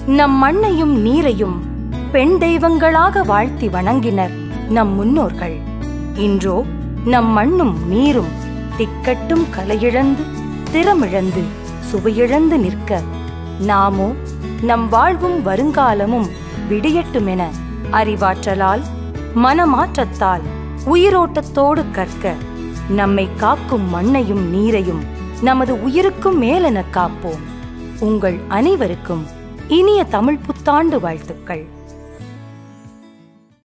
நம் மண்ணையும் நீரையும் பெண் தெய்வங்களாக வாழ்த்தி வணங்கினர் நம் முன்னோர்கள் இன்றோ நம் மண்ணும் நீரும் திக்கட்டும் கலையிழந்து திறமிழந்து சுவையிழந்து நிற்க நாமோ நம் வாழ்வும் வருங்காலமும் விடியட்டுமென அறிவாற்றலால் மனமாற்றத்தால் உயிரோட்டத்தோடு கற்க நம்மை காக்கும் மண்ணையும் நீரையும் நமது உயிருக்கும் மேலென காப்போம் உங்கள் அனைவருக்கும் இனிய தமிழ் புத்தாண்டு வாழ்த்துக்கள்